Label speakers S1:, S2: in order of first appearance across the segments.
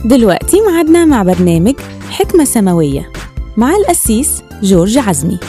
S1: دلوقتي معادنا مع برنامج حكمة سماوية مع القسيس جورج عزمي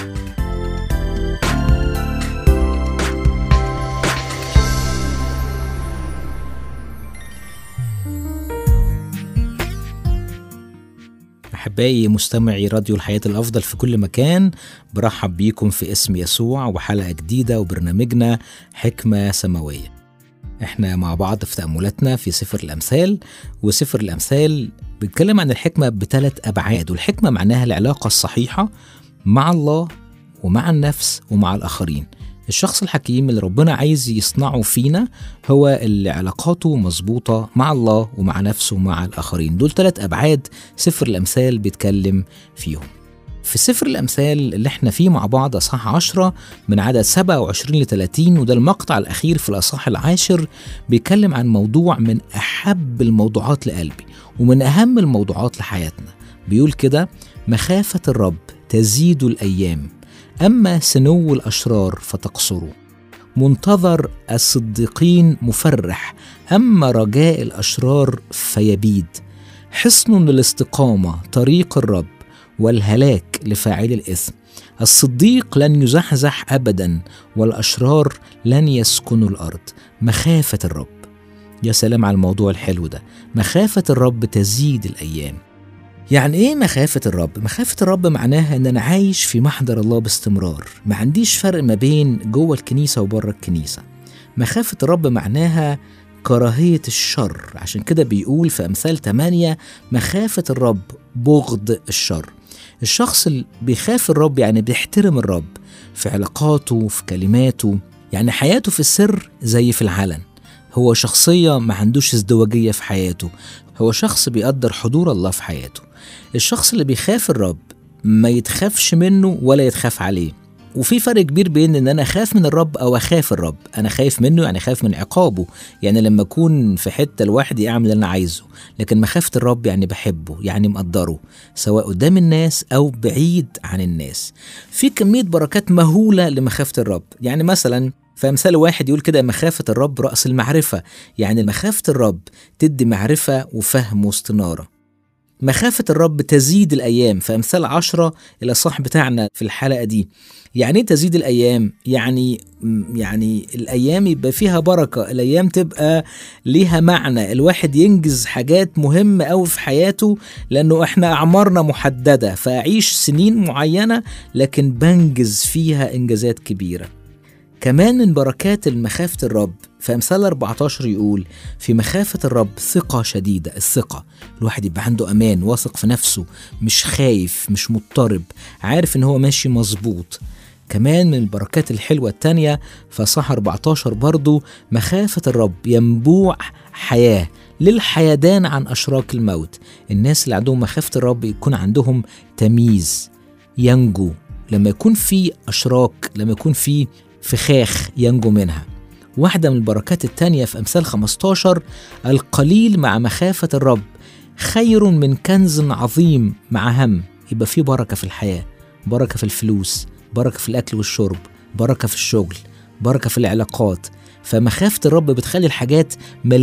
S2: أحبائي مستمعي راديو الحياة الأفضل في كل مكان برحب بيكم في اسم يسوع وحلقة جديدة وبرنامجنا حكمة سماوية احنا مع بعض في تأملاتنا في سفر الأمثال وسفر الأمثال بيتكلم عن الحكمة بثلاث أبعاد والحكمة معناها العلاقة الصحيحة مع الله ومع النفس ومع الآخرين الشخص الحكيم اللي ربنا عايز يصنعه فينا هو اللي علاقاته مظبوطة مع الله ومع نفسه ومع الآخرين دول ثلاث أبعاد سفر الأمثال بيتكلم فيهم في سفر الأمثال اللي احنا فيه مع بعض أصحاح 10 من عدد 27 ل 30 وده المقطع الأخير في الأصحاح العاشر بيتكلم عن موضوع من أحب الموضوعات لقلبي ومن أهم الموضوعات لحياتنا بيقول كده مخافة الرب تزيد الأيام أما سنو الأشرار فتقصر منتظر الصديقين مفرح أما رجاء الأشرار فيبيد حصن للاستقامة طريق الرب والهلاك لفاعل الإثم الصديق لن يزحزح أبدا والأشرار لن يسكنوا الأرض مخافة الرب يا سلام على الموضوع الحلو ده مخافة الرب تزيد الأيام يعني ايه مخافة الرب؟ مخافة الرب معناها ان انا عايش في محضر الله باستمرار، ما عنديش فرق ما بين جوه الكنيسة وبره الكنيسة. مخافة الرب معناها كراهية الشر، عشان كده بيقول في أمثال 8 مخافة الرب بغض الشر. الشخص اللي بيخاف الرب يعني بيحترم الرب في علاقاته في كلماته، يعني حياته في السر زي في العلن. هو شخصية ما عندوش ازدواجية في حياته هو شخص بيقدر حضور الله في حياته الشخص اللي بيخاف الرب ما يتخافش منه ولا يتخاف عليه وفي فرق كبير بين ان انا اخاف من الرب او اخاف الرب انا خايف منه يعني خايف من عقابه يعني لما اكون في حته لوحدي اعمل اللي انا عايزه لكن مخافه الرب يعني بحبه يعني مقدره سواء قدام الناس او بعيد عن الناس في كميه بركات مهوله لمخافه الرب يعني مثلا فمثال واحد يقول كده مخافة الرب رأس المعرفة يعني مخافة الرب تدي معرفة وفهم واستنارة مخافة الرب تزيد الأيام فأمثال عشرة الأصح بتاعنا في الحلقة دي يعني ايه تزيد الأيام؟ يعني يعني الأيام يبقى فيها بركة الأيام تبقى ليها معنى الواحد ينجز حاجات مهمة أوي في حياته لأنه إحنا أعمارنا محددة فأعيش سنين معينة لكن بنجز فيها إنجازات كبيرة كمان من بركات المخافة الرب في أمثال 14 يقول في مخافة الرب ثقة شديدة الثقة الواحد يبقى عنده أمان واثق في نفسه مش خايف مش مضطرب عارف إن هو ماشي مظبوط كمان من البركات الحلوة التانية في صح 14 برضو مخافة الرب ينبوع حياة للحيدان عن أشراك الموت الناس اللي عندهم مخافة الرب يكون عندهم تمييز ينجو لما يكون في أشراك لما يكون في فخاخ ينجو منها واحدة من البركات التانية في أمثال 15 القليل مع مخافة الرب خير من كنز عظيم مع هم يبقى في بركة في الحياة بركة في الفلوس بركة في الأكل والشرب بركة في الشغل بركة في العلاقات فمخافة الرب بتخلي الحاجات